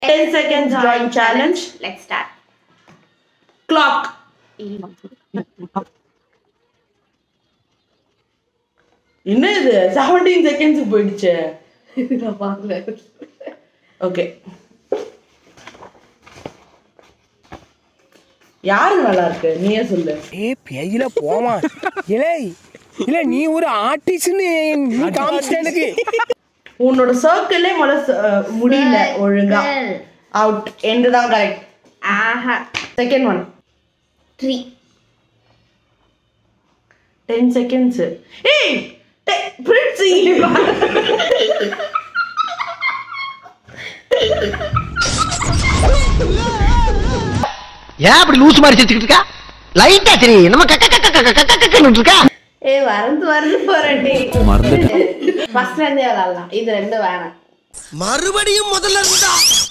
10 seconds drawing challenge. Let's start Clock. என்ன இது seventeen seconds போயிடுச்சு நான் பார்க்கல ஓகே யாரு நல்லா இருக்கு நீயே சொல்லு ஏ பெயில போமா இலே இல்ல நீ ஒரு ஆர்டிஸ்ட்னு நீ காமிச்சிட்ட எனக்கு உன்னோட சர்க்கிளே முதல்ல ச- அஹ், முடியல ஒழுங்கா அவுட் எண்டு தான் கரெக்ட் ஆஹா second one three ten seconds ஏய் பிரின்சி ஏன் அப்படி லூசு மாதிரி சிரிச்சுக்கிட்டு இருக்கா லைட்டா சரி நம்ம கக்க கக்க கக்க கக்க கக்கன்னு இருக்கா ஏ மறந்து மறந்து போறேன்டி மறந்துட்டேன் ஃபர்ஸ்ட்ல இருந்தே விளாடலாம் இது ரெண்டும் வேணாம் மறுபடியும் முதல்ல இருந்தா